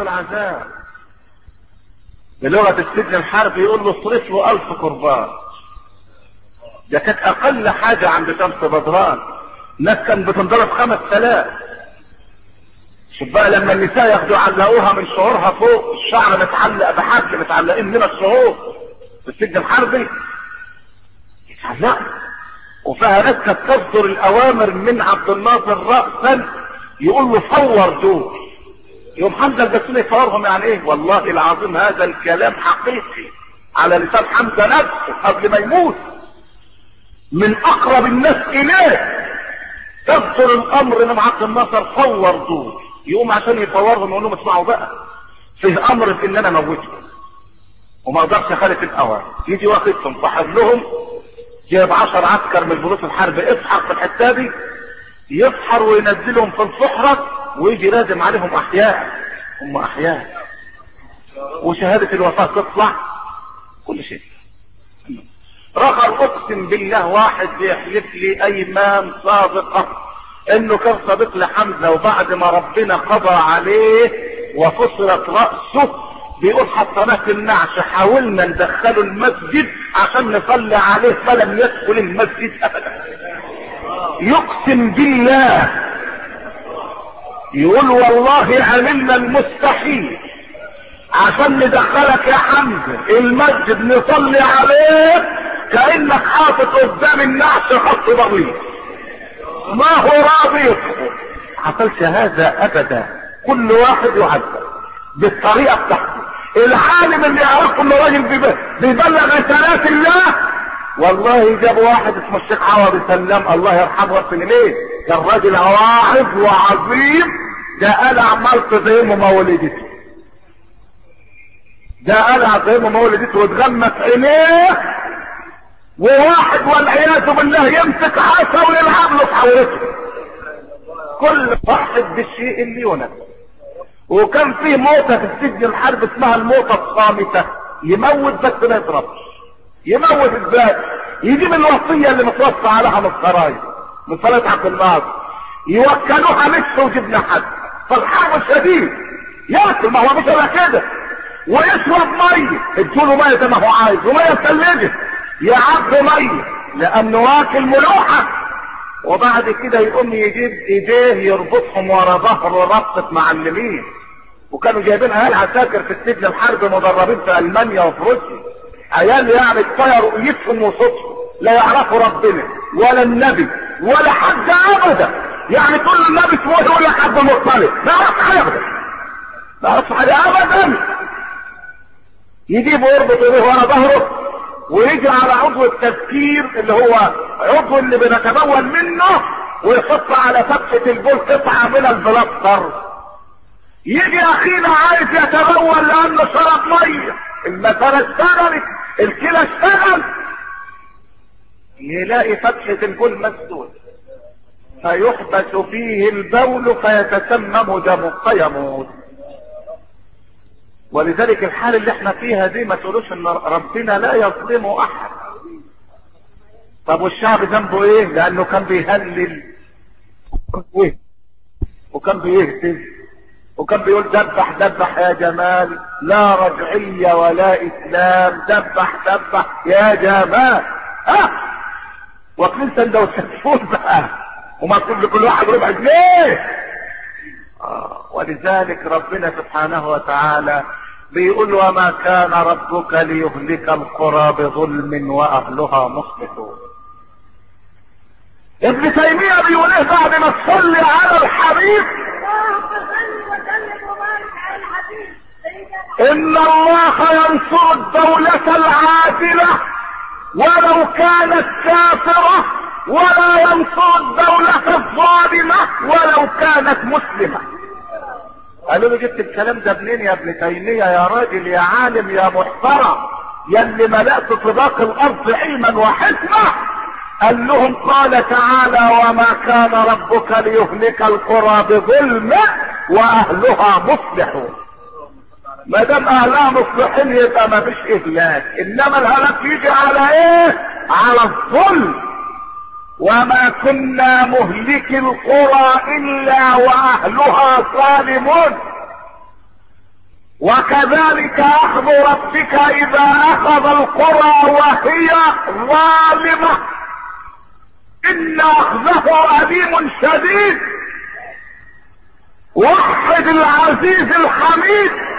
العذاب بلغة السجن الحربي يقول له اصرف له ألف قربان ده كانت أقل حاجة عند شمس بدران ناس كان بتنضرب خمس آلاف شوف بقى لما النساء ياخدوا يعلقوها من شعورها فوق الشعر متعلق بحبل متعلقين من الشعور في السجن الحربي يتعلقوا وفيها ناس كانت تصدر الاوامر من عبد الناصر راسا يقول له فور دول يوم حمزه البسيوني يفورهم يعني ايه والله العظيم هذا الكلام حقيقي على لسان حمزه نفسه قبل ما يموت من اقرب الناس اليه تصدر الامر من عبد الناصر فور دول يقوم عشان يفورهم يقول لهم اسمعوا بقى فيه امر في ان انا اموتهم وما اقدرش اخالف الاوامر يجي واخدهم صاحب لهم جايب عشر عسكر من جنود الحرب اصحر في الحته دي يصحر وينزلهم في الصحراء ويجي رادم عليهم احياء هم احياء وشهادة الوفاة تطلع كل شيء رخر اقسم بالله واحد يحلف لي ايمان صادقة انه كان صديق لحمزة وبعد ما ربنا قضى عليه وفصلت رأسه بيقول حطيناه في النعش حاولنا ندخله المسجد عشان نصلي عليه فلم يدخل المسجد ابدا يقسم بالله يقول والله عملنا المستحيل عشان ندخلك يا حمزه المسجد نصلي عليه كانك حاطط قدام النعش خط ضغيط ما هو راضي يدخل حصلش هذا ابدا كل واحد يعذب بالطريقه بتاعته العالم اللي يعرفه انه راجل بيبلغ رسالات الله والله جاب واحد اسمه الشيخ عوض سلام الله يرحمه ويغفر اليه كان راجل واعظ وعظيم ده قلع مرت زي مولدته ده قلع زي مولدته واتغمس عينيه وواحد والعياذ بالله يمسك عصا ويلعب له في حورته كل واحد بالشيء اللي يناسبه وكان في موتة في السجن الحرب اسمها الموتة الصامتة يموت بس ما يضربش يموت ازاي يجيب الوصية اللي متوصى عليها من السرايا من صلاة عبد الناصر يوكلوها نصف وجبنا حد فالحرب الشديد ياكل ما هو مش الا كده ويشرب ميه ادوله ميه زي ما هو عايز وميه مثلجه يعبي ميه لانه واكل ملوحه وبعد كده يقوم يجيب ايديه يربطهم ورا ظهره ربطة معلمين وكانوا جايبين عيال عساكر في السجن الحرب مدربين في المانيا وفي روسيا عيال يعني اتطير رؤيتهم وصوتهم لا يعرفوا ربنا ولا النبي ولا حد ابدا يعني كل النبي اسمه يقول لك حد مختلف ما يعرفش حاجه ابدا ما يعرفش حاجه ابدا يجيبوا يربط ايديه ورا ظهره ويجي على عضو التذكير اللي هو عضو اللي بنتبول منه ويحط على فتحة البول قطعة من البلاستر يجي اخينا عايز يتبول لانه شرب مية المسألة اشتغلت الكلى اشتغل يلاقي فتحة البول مسدود فيحبس فيه البول فيتسمم دمه فيموت ولذلك الحال اللي احنا فيها دي ما تقولوش ان ربنا لا يظلم احد طب والشعب ذنبه ايه لانه كان بيهلل وكان بيهتف وكان بيقول دبح دبح يا جمال لا رجعية ولا اسلام دبح دبح يا جمال ها واكلين سندوتشات فول بقى ومطلوب لكل واحد ربع جنيه آه ولذلك ربنا سبحانه وتعالى بيقول وما كان ربك ليهلك القرى بظلم واهلها مصلحون ابن تيمية بيقول ايه بعد ما تصلي على الحبيب ان الله ينصر الدولة العادلة ولو كانت كافرة ولا ينصر الدولة الظالمة ولو كانت مسلمة قالوا له جبت الكلام ده منين يا ابن تيمية يا راجل يا عالم يا محترم يا اللي ملأت طباق الارض علما وحكمة قال لهم قال تعالى وما كان ربك ليهلك القرى بظلم واهلها مصلحون ما دام اهلها مصلحين يبقى ما فيش اهلاك انما الهلاك يجي على ايه على الظلم وما كنا مهلك القرى الا واهلها ظالمون وكذلك اخذ ربك اذا اخذ القرى وهي ظالمة ان اخذه اليم شديد وحد العزيز الحميد